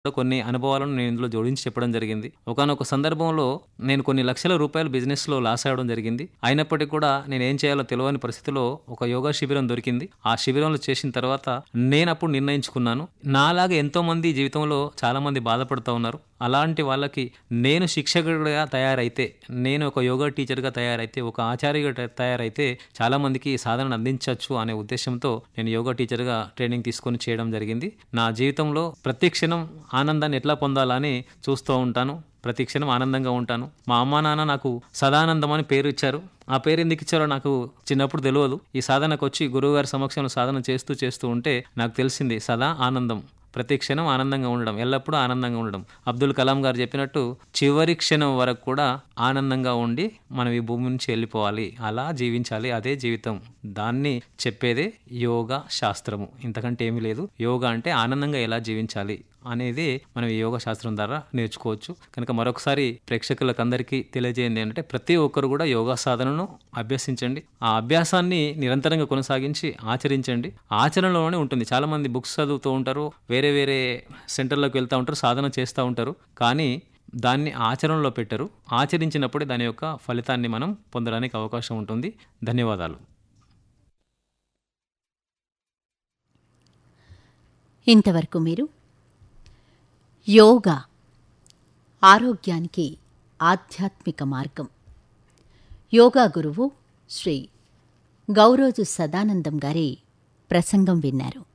కొన్ని అనుభవాలను నేను ఇందులో జోడించి చెప్పడం జరిగింది ఒకానొక సందర్భంలో నేను కొన్ని లక్షల రూపాయలు బిజినెస్లో లాస్ అవ్వడం జరిగింది అయినప్పటికీ కూడా నేను ఏం చేయాలో తెలియని పరిస్థితిలో ఒక యోగా శిబిరం దొరికింది ఆ శిబిరంలో చేసిన తర్వాత నేను అప్పుడు నిర్ణయించుకున్నాను నాలాగా ఎంతో మంది జీవితంలో చాలా మంది బాధపడుతూ ఉన్నారు అలాంటి వాళ్ళకి నేను శిక్షకుడిగా తయారైతే నేను ఒక యోగా టీచర్గా తయారైతే ఒక ఆచార్యగా తయారైతే చాలా మందికి సాధనను అందించవచ్చు అనే ఉద్దేశంతో నేను యోగా టీచర్గా ట్రైనింగ్ తీసుకొని చేయడం జరిగింది నా జీవితంలో ప్రతి క్షణం ఆనందాన్ని ఎట్లా పొందాలని చూస్తూ ఉంటాను ప్రతి క్షణం ఆనందంగా ఉంటాను మా అమ్మా నాన్న నాకు సదానందం అని పేరు ఇచ్చారు ఆ పేరు ఎందుకు ఇచ్చారో నాకు చిన్నప్పుడు తెలియదు ఈ సాధనకు వచ్చి గురువుగారి సమక్షంలో సాధన చేస్తూ చేస్తూ ఉంటే నాకు తెలిసింది సదా ఆనందం ప్రతి క్షణం ఆనందంగా ఉండడం ఎల్లప్పుడూ ఆనందంగా ఉండడం అబ్దుల్ కలాం గారు చెప్పినట్టు చివరి క్షణం వరకు కూడా ఆనందంగా ఉండి మనం ఈ భూమి నుంచి వెళ్ళిపోవాలి అలా జీవించాలి అదే జీవితం దాన్ని చెప్పేదే యోగా శాస్త్రము ఇంతకంటే ఏమీ లేదు యోగా అంటే ఆనందంగా ఎలా జీవించాలి అనేది మనం ఈ యోగా శాస్త్రం ద్వారా నేర్చుకోవచ్చు కనుక మరొకసారి ప్రేక్షకులకు అందరికీ తెలియజేయండి ఏంటంటే ప్రతి ఒక్కరు కూడా యోగా సాధనను అభ్యసించండి ఆ అభ్యాసాన్ని నిరంతరంగా కొనసాగించి ఆచరించండి ఆచరణలోనే ఉంటుంది చాలా మంది బుక్స్ చదువుతూ ఉంటారు వేరే వేరే సెంటర్లోకి వెళ్తూ ఉంటారు సాధన చేస్తూ ఉంటారు కానీ దాన్ని ఆచరణలో పెట్టరు ఆచరించినప్పుడే దాని యొక్క ఫలితాన్ని మనం పొందడానికి అవకాశం ఉంటుంది ధన్యవాదాలు ఇంతవరకు మీరు యోగా ఆరోగ్యానికి ఆధ్యాత్మిక మార్గం యోగా గురువు శ్రీ గౌరోజు సదానందం గారి ప్రసంగం విన్నారు